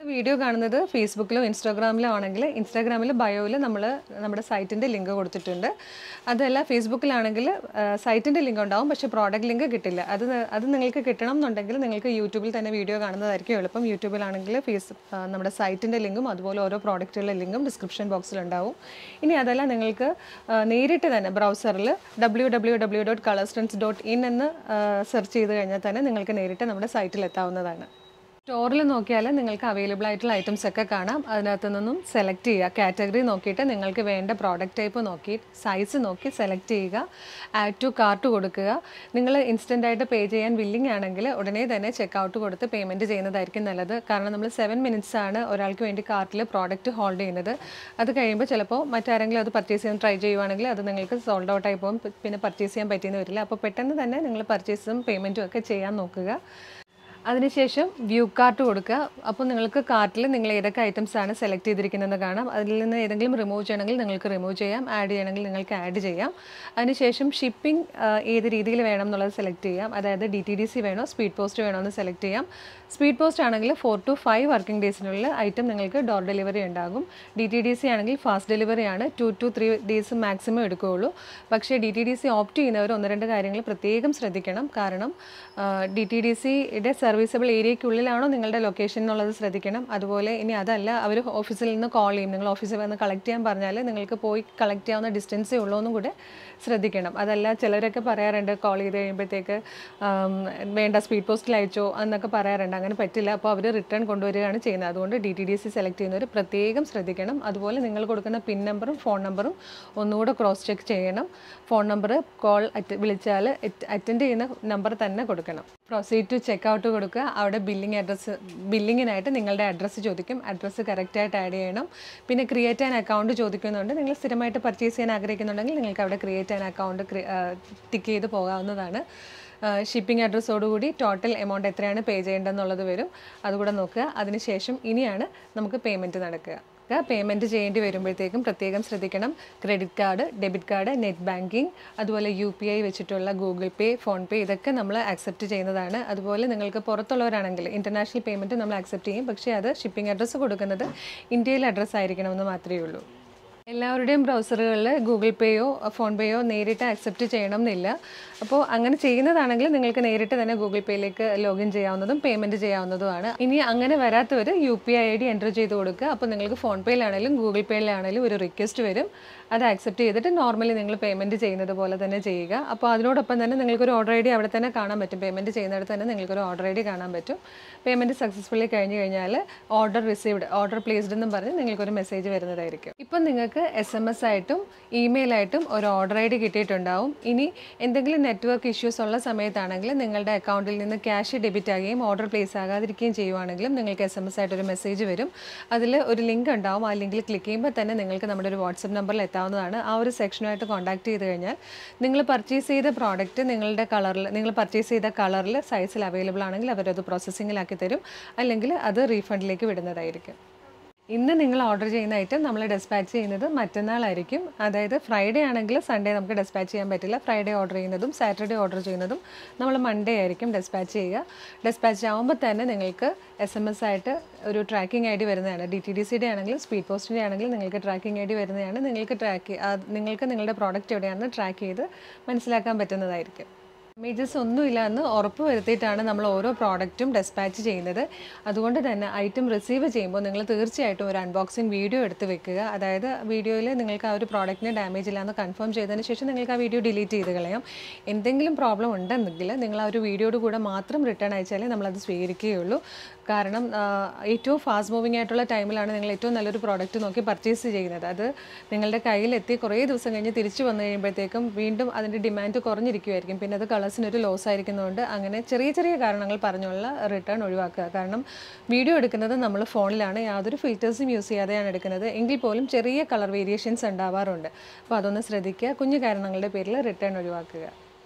വീഡിയോ കാണുന്നത് ഫേസ്ബുക്കിലോ ഇൻസ്റ്റാഗ്രാമിലോ ആണെങ്കിൽ ഇൻസ്റ്റാഗ്രാമിൽ ബയോയിൽ നമ്മൾ നമ്മുടെ സൈറ്റിൻ്റെ ലിങ്ക് കൊടുത്തിട്ടുണ്ട് അതല്ല ഫേസ്ബുക്കിലാണെങ്കിൽ സൈറ്റിൻ്റെ ലിങ്ക് ഉണ്ടാവും പക്ഷേ പ്രോഡക്റ്റ് ലിങ്ക് കിട്ടില്ല അത് ന- അത് നിങ്ങൾക്ക് കിട്ടണം എന്നുണ്ടെങ്കിൽ നിങ്ങൾക്ക് യൂട്യൂബിൽ തന്നെ വീഡിയോ കാണുന്നതായിരിക്കും എളുപ്പം യൂട്യൂബിലാണെങ്കിൽ ഫേസ് ആ, നമ്മുടെ സൈറ്റിൻ്റെ ലിങ്കും അതുപോലെ ഓരോ പ്രോഡക്റ്റുകളുടെ ലിങ്കും ഡിസ്ക്രിപ്ഷൻ ബോക്സിൽ ഉണ്ടാവും ഇനി അതല്ല നിങ്ങൾക്ക് ആ, നേരിട്ട് തന്നെ ബ്രൗസറിൽ W W W dot Colorstance dot in എന്ന് സെർച്ച് ചെയ്ത് കഴിഞ്ഞാൽ തന്നെ നിങ്ങൾക്ക് നേരിട്ട് നമ്മുടെ സൈറ്റിൽ എത്താവുന്നതാണ് സ്റ്റോറിൽ നോക്കിയാൽ നിങ്ങൾക്ക് അവൈലബിൾ ആയിട്ടുള്ള ഐറ്റംസ് ഒക്കെ കാണാം അതിനകത്ത് നിന്നും സെലക്ട് ചെയ്യുക കാറ്റഗറി നോക്കിയിട്ട് നിങ്ങൾക്ക് വേണ്ട പ്രോഡക്റ്റ് ടൈപ്പ് നോക്കി സൈസ് നോക്കി സെലക്ട് ചെയ്യുക ആഡ് ടു കാർട്ട് കൊടുക്കുക നിങ്ങൾ ഇൻസ്റ്റൻ്റ് ആയിട്ട് പേ ചെയ്യാൻ വില്ലിംഗ് ആണെങ്കിൽ ഉടനെ തന്നെ ചെക്ക് ഔട്ട് കൊടുത്ത് പേയ്മെൻറ്റ് ചെയ്യുന്നതായിരിക്കും നല്ലത് കാരണം നമ്മൾ സെവൻ മിനിറ്റ്സ് ആണ് ഒരാൾക്ക് വേണ്ടി കാർട്ടിൽ പ്രോഡക്റ്റ് ഹോൾഡ് ചെയ്യുന്നത് അത് കഴിയുമ്പോൾ ചിലപ്പോൾ മറ്റാരെങ്കിലും അത് പർച്ചേസ് ചെയ്യാൻ ട്രൈ ചെയ്യുവാണെങ്കിൽ അത് നിങ്ങൾക്ക് സോൾഡ് ഔട്ട് ആയി പോകും പിന്നെ പർച്ചേസ് ചെയ്യാൻ പറ്റിയെന്ന് വരില്ല അപ്പോൾ പെട്ടെന്ന് തന്നെ നിങ്ങൾ പർച്ചേസും പേയ്മെൻറ്റും ഒക്കെ ചെയ്യാൻ നോക്കുക അതിനുശേഷം വ്യൂ കാർട്ട് കൊടുക്കുക അപ്പോൾ നിങ്ങൾക്ക് കാർട്ടിൽ നിങ്ങൾ ഏതൊക്കെ ഐറ്റംസ് ആണ് സെലക്ട് ചെയ്തിരിക്കുന്നതെന്ന് കാണാം അതിൽ നിന്ന് ഏതെങ്കിലും റിമൂവ് ചെയ്യണമെങ്കിൽ നിങ്ങൾക്ക് റിമൂവ് ചെയ്യാം ആഡ് ചെയ്യണമെങ്കിൽ നിങ്ങൾക്ക് ആഡ് ചെയ്യാം അതിനുശേഷം ഷിപ്പിംഗ് ഏത് രീതിയിൽ വേണം എന്നുള്ളത് സെലക്ട് ചെയ്യാം അതായത് ഡി ടി ഡി സി വേണോ സ്പീഡ് പോസ്റ്റ് വേണോ എന്ന് സെലക്ട് ചെയ്യാം സ്പീഡ് പോസ്റ്റ് ആണെങ്കിൽ ഫോർ ടു ഫൈവ് വർക്കിംഗ് ഡേയ്സിനുള്ളിൽ ഐറ്റം നിങ്ങൾക്ക് ഡോർ ഡെലിവറി ഉണ്ടാകും ഡി ടി ഡി സി ആണെങ്കിൽ ഫാസ്റ്റ് ഡെലിവറി ആണ് two to three days maximum എടുക്കുകയുള്ളൂ പക്ഷേ D T D C opt ചെയ്യുന്നവർ ഒന്ന് രണ്ട് കാര്യങ്ങൾ പ്രത്യേകം ശ്രദ്ധിക്കണം കാരണം ഡി ടി ഡി സിയുടെ സർവീസബിൾ ഏരിയയ്ക്കുള്ളിലാണോ നിങ്ങളുടെ ലൊക്കേഷൻ എന്നുള്ളത് ശ്രദ്ധിക്കണം അതുപോലെ ഇനി അതല്ല അവർ ഓഫീസിൽ നിന്ന് കോൾ ചെയ്യും നിങ്ങൾ ഓഫീസിൽ വന്ന് കളക്ട് ചെയ്യാൻ പറഞ്ഞാൽ നിങ്ങൾക്ക് പോയി കളക്ട് ചെയ്യാവുന്ന ഡിസ്റ്റൻസേ ഉള്ളൂ എന്നും കൂടെ ശ്രദ്ധിക്കണം അതല്ല ചിലരൊക്കെ പറയാറുണ്ട് കോൾ ചെയ്ത് കഴിയുമ്പോഴത്തേക്ക് ആം, വേണ്ട സ്പീഡ് പോസ്റ്റിൽ അയച്ചോ എന്നൊക്കെ പറയാറുണ്ട് അങ്ങനെ പറ്റില്ല അപ്പോൾ അവർ റിട്ടേൺ കൊണ്ടുവരികയാണ് ചെയ്യുന്നത് അതുകൊണ്ട് D T D C select ചെയ്യുന്നവർ പ്രത്യേകം ശ്രദ്ധിക്കണം അതുപോലെ നിങ്ങൾ കൊടുക്കുന്ന പിൻ നമ്പറും ഫോൺ നമ്പറും ഒന്നുകൂടെ ക്രോസ് ചെക്ക് ചെയ്യണം ഫോൺ നമ്പർ കോൾ അറ്റ് വിളിച്ചാൽ അറ്റൻഡ് ചെയ്യുന്ന നമ്പർ തന്നെ കൊടുക്കണം പ്രൊസീഡ് ടു ചെക്ക് ഔട്ട് കൊടുക്കുക അവിടെ ബില്ലിംഗ് അഡ്രസ്സ് ബില്ലിങ്ങിനായിട്ട് നിങ്ങളുടെ അഡ്രസ്സ് ചോദിക്കും അഡ്രസ്സ് കറക്റ്റായിട്ട് ആഡ് ചെയ്യണം പിന്നെ ക്രിയേറ്റ് ആൻ അക്കൗണ്ട് ചോദിക്കുന്നുണ്ട് നിങ്ങൾ സ്ഥിരമായിട്ട് പർച്ചേസ് ചെയ്യാൻ ആഗ്രഹിക്കുന്നുണ്ടെങ്കിൽ നിങ്ങൾക്ക് അവിടെ ക്രിയേറ്റ് ആൻ അക്കൗണ്ട് ടിക്ക് ചെയ്ത് പോകാവുന്നതാണ് ഷിപ്പിംഗ് അഡ്രസ്സോടുകൂടി ടോട്ടൽ എമൗണ്ട് എത്രയാണ് പേ ചെയ്യേണ്ടതെന്നുള്ളത് വരും അതുകൂടെ നോക്കുക അതിനുശേഷം ഇനിയാണ് നമുക്ക് പേയ്മെൻറ്റ് നടക്കുക പേയ്മെൻറ്റ് ചെയ്യേണ്ടി വരുമ്പോഴത്തേക്കും പ്രത്യേകം ശ്രദ്ധിക്കണം credit card debit card net banking അതുപോലെ യു പി ഐ വെച്ചിട്ടുള്ള ഗൂഗിൾ പേ ഫോൺ പേ ഇതൊക്കെ നമ്മൾ ആക്സെപ്റ്റ് ചെയ്യുന്നതാണ് അതുപോലെ നിങ്ങൾക്ക് പുറത്തുള്ളവരാണെങ്കിൽ ഇൻ്റർനാഷണൽ പേയ്മെൻറ്റ് നമ്മൾ ആക്സെപ്റ്റ് ചെയ്യും പക്ഷേ അത് ഷിപ്പിംഗ് അഡ്രസ്സ് കൊടുക്കുന്നത് ഇന്ത്യയിലെ അഡ്രസ്സ് ആയിരിക്കണമെന്ന് മാത്രമേ ഉള്ളൂ എല്ലാവരുടെയും ബ്രൗസറുകളിൽ ഗൂഗിൾ പേയോ ഫോൺ പേയോ നേരിട്ട് ആക്സെപ്റ്റ് ചെയ്യണം എന്നില്ല അപ്പോൾ അങ്ങനെ ചെയ്യുന്നതാണെങ്കിൽ നിങ്ങൾക്ക് നേരിട്ട് തന്നെ ഗൂഗിൾ പേയിലേക്ക് ലോഗിൻ ചെയ്യാവുന്നതും പേയ്മെൻറ്റ് ചെയ്യാവുന്നതുമാണ് ഇനി അങ്ങനെ വരാത്തവർ U P I I D enter ചെയ്ത് കൊടുക്കുക അപ്പോൾ നിങ്ങൾക്ക് ഫോൺ പേയിലാണെങ്കിലും ഗൂഗിൾ പേയിലാണെങ്കിലും ഒരു റിക്വസ്റ്റ് വരും അത് ആക്സെപ്റ്റ് ചെയ്തിട്ട് നോർമലി നിങ്ങൾ പേയ്മെൻറ്റ് ചെയ്യുന്നത് പോലെ തന്നെ ചെയ്യുക അപ്പോൾ അതിനോടൊപ്പം തന്നെ നിങ്ങൾക്കൊരു ഓർഡർ ഐ ഡി അവിടെ തന്നെ കാണാൻ പറ്റും പേയ്മെൻറ്റ് ചെയ്യുന്നിടത്ത് തന്നെ നിങ്ങൾക്കൊരു ഓർഡർ ഐ ഡി കാണാൻ പറ്റും പേയ്മെൻറ്റ് സക്സസ്ഫുള്ളി കഴിഞ്ഞ് കഴിഞ്ഞാൽ ഓർഡർ റിസീവ്ഡ് ഓർഡർ പ്ലേസ്ഡ് എന്നും പറഞ്ഞ് നിങ്ങൾക്കൊരു മെസ്സേജ് വരുന്നതായിരിക്കും ഇപ്പം നിങ്ങൾക്ക് എസ് എം എസ് ആയിട്ടും ഇമെയിലായിട്ടും ഒരു ഓർഡർ ഐ ഡി കിട്ടിയിട്ടുണ്ടാവും ഇനി എന്തെങ്കിലും നെറ്റ്വർക്ക് ഇഷ്യൂസ് ഉള്ള സമയത്താണെങ്കിൽ നിങ്ങളുടെ അക്കൗണ്ടിൽ നിന്ന് ക്യാഷ് ഡെബിറ്റ് ആകുകയും ഓർഡർ പ്ലേസ് ആകാതിരിക്കുകയും ചെയ്യുവാണെങ്കിലും നിങ്ങൾക്ക് എസ് എം എസ് ആയിട്ട് ഒരു മെസ്സേജ് വരും അതിൽ ഒരു ലിങ്ക് ഉണ്ടാവും ആ ലിങ്കിൽ ക്ലിക്ക് ചെയ്യുമ്പോൾ തന്നെ നിങ്ങൾക്ക് നമ്മുടെ ഒരു വാട്സപ്പ് നമ്പറിൽ എത്താവുന്നതാണ് ആ ഒരു സെക്ഷനുമായിട്ട് കോൺടാക്ട് ചെയ്ത് കഴിഞ്ഞാൽ നിങ്ങൾ പർച്ചേസ് ചെയ്ത പ്രോഡക്റ്റ് നിങ്ങളുടെ കളറിൽ നിങ്ങൾ പർച്ചേസ് ചെയ്ത കളറിൽ സൈസിൽ അവൈലബിൾ ആണെങ്കിൽ അവരത് പ്രോസസ്സിങ്ങിലാക്കി തരും അല്ലെങ്കിൽ അത് റീഫണ്ടിലേക്ക് വിടുന്നതായിരിക്കും ഇന്ന് നിങ്ങൾ ഓർഡർ ചെയ്യുന്ന ഐറ്റം നമ്മൾ ഡെസ്പാച്ച് ചെയ്യുന്നത് മറ്റന്നാളായിരിക്കും അതായത് ഫ്രൈഡേ ആണെങ്കിൽ സൺഡേ നമുക്ക് ഡെസ്പാച്ച് ചെയ്യാൻ പറ്റില്ല ഫ്രൈഡേ ഓർഡർ ചെയ്യുന്നതും സാറ്റർഡേ ഓർഡർ ചെയ്യുന്നതും നമ്മൾ മൺഡേ ആയിരിക്കും ഡെസ്പാച്ച് ചെയ്യുക ഡെസ്പാച്ച് ആകുമ്പോൾ തന്നെ നിങ്ങൾക്ക് എസ് എം എസ് ആയിട്ട് ഒരു ട്രാക്കിംഗ് ഐ ഡി വരുന്നതാണ് ഡി ടി ഡി സിയുടെ ആണെങ്കിലും സ്പീഡ് പോസ്റ്റിൻ്റെ ആണെങ്കിലും നിങ്ങൾക്ക് ട്രാക്കിംഗ് ഐ ഡി വരുന്നതാണ് നിങ്ങൾക്ക് ട്രാക്ക് നിങ്ങൾക്ക് നിങ്ങളുടെ പ്രോഡക്റ്റ് എവിടെയാണെന്ന് ട്രാക്ക് ചെയ്ത് മനസ്സിലാക്കാൻ പറ്റുന്നതായിരിക്കും ഡാമേജസ് ഒന്നുമില്ല എന്ന് ഉറപ്പ് വരുത്തിയിട്ടാണ് നമ്മൾ ഓരോ പ്രോഡക്റ്റും ഡെസ്പാച്ച് ചെയ്യുന്നത് അതുകൊണ്ട് തന്നെ ഐറ്റം റിസീവ് ചെയ്യുമ്പോൾ നിങ്ങൾ തീർച്ചയായിട്ടും ഒരു അൺബോക്സിങ് വീഡിയോ എടുത്ത് വെക്കുക അതായത് വീഡിയോയിൽ നിങ്ങൾക്ക് ആ ഒരു പ്രോഡക്റ്റിന് ഡാമേജ് ഇല്ലാന്ന് കൺഫേം ചെയ്തതിന് ശേഷം നിങ്ങൾക്ക് ആ വീഡിയോ ഡിലീറ്റ് ചെയ്ത് കളയാം എന്തെങ്കിലും പ്രോബ്ലം ഉണ്ടെന്നെങ്കിൽ നിങ്ങൾ ആ ഒരു വീഡിയോയുടെ കൂടെ മാത്രം റിട്ടേൺ അയച്ചാലേ നമ്മളത് സ്വീകരിക്കുകയുള്ളൂ കാരണം ആ, ഏറ്റവും ഫാസ്റ്റ് മൂവിങ് ആയിട്ടുള്ള ടൈമിലാണ് നിങ്ങൾ ഏറ്റവും നല്ലൊരു പ്രോഡക്റ്റ് നോക്കി പർച്ചേസ് ചെയ്യുന്നത് അത് നിങ്ങളുടെ കയ്യിലെത്തി കുറേ ദിവസം കഴിഞ്ഞ് തിരിച്ചു വന്നു കഴിയുമ്പോഴത്തേക്കും വീണ്ടും അതിൻ്റെ ഡിമാൻഡ് കുറഞ്ഞിരിക്കുമായിരിക്കും പിന്നെ അത് കളേഴ്സിനൊരു ലോസ് ആയിരിക്കുന്നതുകൊണ്ട് അങ്ങനെ ചെറിയ ചെറിയ കാരണങ്ങൾ പറഞ്ഞുള്ള റിട്ടേൺ ഒഴിവാക്കുക കാരണം വീഡിയോ എടുക്കുന്നത് നമ്മൾ ഫോണിലാണ് യാതൊരു ഫിൽറ്റേഴ്സും യൂസ് ചെയ്യാതെയാണ് എടുക്കുന്നത് എങ്കിൽ പോലും ചെറിയ കളർ വേരിയേഷൻസ് ഉണ്ടാവാറുണ്ട് അപ്പോൾ അതൊന്ന് ശ്രദ്ധിക്കുക കുഞ്ഞു കാരണങ്ങളുടെ പേരിൽ റിട്ടേൺ ഒഴിവാക്കുക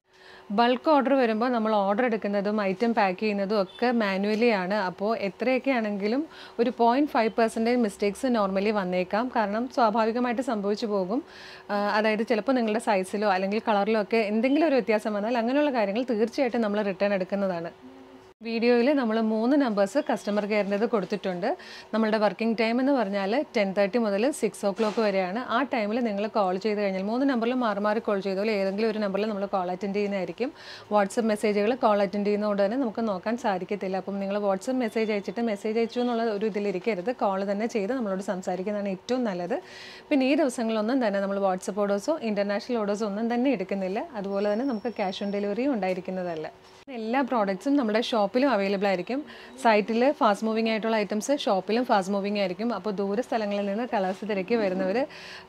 ബൾക്ക് ഓർഡർ വരുമ്പോൾ നമ്മൾ ഓർഡർ എടുക്കുന്നതും ഐറ്റം പാക്ക് ചെയ്യുന്നതും ഒക്കെ മാനുവലി ആണ് അപ്പോൾ എത്രയൊക്കെ ആണെങ്കിലും ഒരു point five percentage mistakes normally വന്നേക്കാം കാരണം സ്വാഭാവികമായിട്ട് സംഭവിച്ചു പോകും ആ, അതായത് ചിലപ്പോൾ നിങ്ങളുടെ സൈസിലോ അല്ലെങ്കിൽ കളറിലോ ഒക്കെ എന്തെങ്കിലും ഒരു വ്യത്യാസം വന്നാൽ അങ്ങനെയുള്ള കാര്യങ്ങൾ തീർച്ചയായിട്ടും നമ്മൾ റിട്ടേൺ എടുക്കുന്നതാണ് വീഡിയോയിൽ നമ്മൾ മൂന്ന് നമ്പേഴ്സ് കസ്റ്റമർ കെയറിൻ്റെത് കൊടുത്തിട്ടുണ്ട് നമ്മളുടെ വർക്കിംഗ് ടൈം എന്ന് പറഞ്ഞാൽ ടെൻ തേർട്ടി മുതൽ സിക്സ് ഓ ക്ലോക്ക് വരെയാണ് ആ ടൈമിൽ നിങ്ങൾ കോൾ ചെയ്ത് കഴിഞ്ഞാൽ മൂന്ന് നമ്പറിൽ മാറി മാറി കോൾ ചെയ്തോളൂ ഏതെങ്കിലും ഒരു നമ്പറിൽ നമ്മൾ കോൾ അറ്റൻഡ് ചെയ്യുന്നതായിരിക്കും വാട്സപ്പ് മെസ്സേജുകൾ കോൾ അറ്റൻഡ് ചെയ്യുന്നതുകൊണ്ട് തന്നെ നമുക്ക് നോക്കാൻ സാധിക്കത്തില്ല അപ്പം നിങ്ങൾ വാട്സപ്പ് മെസ്സേജ് അയച്ചിട്ട് മെസ്സേജ് അയച്ചു എന്നുള്ള ഒരു ഇതിലിരിക്കരുത് കോൾ തന്നെ ചെയ്ത് നമ്മളോട് സംസാരിക്കുന്നതാണ് ഏറ്റവും നല്ലത് പിന്നെ ഈ ദിവസങ്ങളിലൊന്നും തന്നെ നമ്മൾ വാട്സപ്പ് ഓർഡേഴ്സോ ഇൻ്റർനാഷണൽ ഓർഡേഴ്സോ ഒന്നും തന്നെ എടുക്കുന്നില്ല അതുപോലെ തന്നെ നമുക്ക് ക്യാഷ് ഓൺ ഡെലിവറിയും ഉണ്ടായിരിക്കുന്നതല്ല എല്ലാ പ്രോഡക്റ്റ്സും നമ്മുടെ ഷോപ്പിലും അവൈലബിൾ ആയിരിക്കും സൈറ്റിൽ ഫാസ്റ്റ് മൂവിങ് ആയിട്ടുള്ള ഐറ്റംസ് ഷോപ്പിലും ഫാസ്റ്റ് മൂവിങ് ആയിരിക്കും അപ്പോൾ ദൂര സ്ഥലങ്ങളിൽ നിന്ന് കളേഴ്സ് തിരക്കി വരുന്നവർ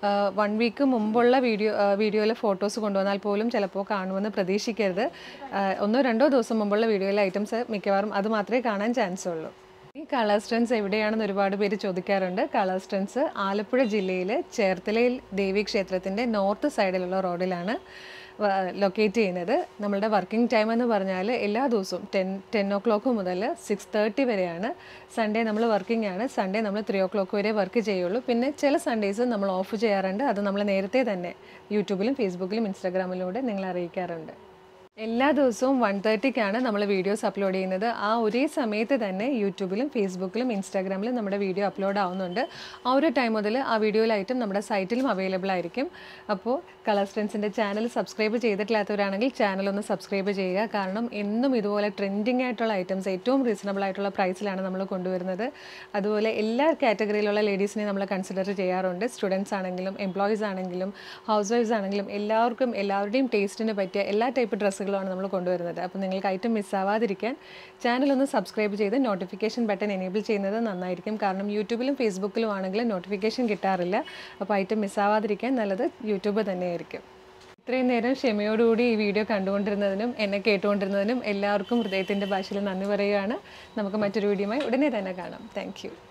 വൺ വീക്ക് മുമ്പുള്ള വീഡിയോ വീഡിയോയിലെ ഫോട്ടോസ് കൊണ്ടുവന്നാൽ പോലും ചിലപ്പോൾ കാണുമെന്ന് പ്രതീക്ഷിക്കരുത് ആ, ഒന്നോ രണ്ടോ ദിവസം മുമ്പുള്ള വീഡിയോയിലെ ഐറ്റംസ് മിക്കവാറും അത് മാത്രമേ കാണാൻ ചാൻസ് ഉള്ളൂ ഈ കളർ സ്റ്റൺസ് എവിടെയാണെന്ന് ഒരുപാട് പേര് ചോദിക്കാറുണ്ട് കളർ സ്റ്റൺസ് ആലപ്പുഴ ജില്ലയിൽ ചേർത്തലയിൽ ദേവി ക്ഷേത്രത്തിൻ്റെ നോർത്ത് സൈഡിലുള്ള റോഡിലാണ് ലൊക്കേറ്റ് ചെയ്യുന്നത് നമ്മളുടെ വർക്കിംഗ് ടൈം എന്ന് പറഞ്ഞാൽ എല്ലാ ദിവസവും ടെൻ ടെൻ ഒ ക്ലോക്ക് മുതൽ സിക്സ് തേർട്ടി വരെയാണ് സൺഡേ നമ്മൾ വർക്കിംഗ് ആണ് സൺഡേ നമ്മൾ ത്രീ ഒ ക്ലോക്ക് വരെ വർക്ക് ചെയ്യുള്ളൂ പിന്നെ ചില സൺഡേസ് നമ്മൾ ഓഫ് ചെയ്യാറുണ്ട് അത് നമ്മൾ നേരത്തെ തന്നെ യൂട്യൂബിലും ഫേസ്ബുക്കിലും ഇൻസ്റ്റാഗ്രാമിലൂടെ നിങ്ങളെ അറിയിക്കാറുണ്ട് എല്ലാ ദിവസവും വൺ തേർട്ടിക്കാണ് നമ്മൾ വീഡിയോസ് അപ്ലോഡ് ചെയ്യുന്നത് ആ ഒരേ സമയത്ത് തന്നെ യൂട്യൂബിലും ഫേസ്ബുക്കിലും ഇൻസ്റ്റാഗ്രാമിലും നമ്മുടെ വീഡിയോ അപ്ലോഡ് ആവുന്നുണ്ട് ആ ഒരു ടൈം മുതൽ ആ വീഡിയോയിലായിട്ടും നമ്മുടെ സൈറ്റിലും അവൈലബിൾ ആയിരിക്കും അപ്പോൾ കളർ സ്റ്റൻസിൻ്റെ ചാനൽ സബ്സ്ക്രൈബ് ചെയ്തിട്ടില്ലാത്തവരാണെങ്കിൽ ചാനൽ ഒന്ന് സബ്സ്ക്രൈബ് ചെയ്യുക കാരണം എന്നും ഇതുപോലെ ട്രെൻഡിങ് ആയിട്ടുള്ള ഐറ്റംസ് ഏറ്റവും റീസണബിൾ ആയിട്ടുള്ള പ്രൈസിലാണ് നമ്മൾ കൊണ്ടുവരുന്നത് അതുപോലെ എല്ലാ കാറ്റഗറിയിലുള്ള ലേഡീസിനെ നമ്മൾ കൺസിഡർ ചെയ്യാറുണ്ട് സ്റ്റുഡൻസ് ആണെങ്കിലും എംപ്ലോയീസ് ആണെങ്കിലും ഹൗസ് വൈഫ്സ് ആണെങ്കിലും എല്ലാവർക്കും എല്ലാവരുടെയും ടേസ്റ്റിന് പറ്റിയ എല്ലാ ടൈപ്പ് ഡ്രസ്സുകളുമാണ് നമ്മൾ കൊണ്ടുവരുന്നത് അപ്പോൾ നിങ്ങൾക്ക് ഐറ്റം മിസ്സാവാതിരിക്കാൻ ചാനൽ ഒന്ന് സബ്സ്ക്രൈബ് ചെയ്ത് നോട്ടിഫിക്കേഷൻ ബട്ടൺ എനേബിൾ ചെയ്യുന്നത് നന്നായിരിക്കും കാരണം യൂട്യൂബിലും ഫേസ്ബുക്കിലും ആണെങ്കിൽ നോട്ടിഫിക്കേഷൻ കിട്ടാറില്ല അപ്പോൾ ഐറ്റം മിസ്സാവാതിരിക്കാൻ നല്ലത് യൂട്യൂബ് തന്നെയായിരിക്കും ഇത്രയും നേരം ക്ഷമയോടുകൂടി ഈ വീഡിയോ കണ്ടുകൊണ്ടിരുന്നതിനും എന്നെ കേട്ടുകൊണ്ടിരുന്നതിനും എല്ലാവർക്കും ഹൃദയത്തിൻ്റെ ഭാഷയിൽ നന്ദി പറയുകയാണ് നമുക്ക് മറ്റൊരു വീഡിയോയുമായി ഉടനെ തന്നെ കാണാം താങ്ക്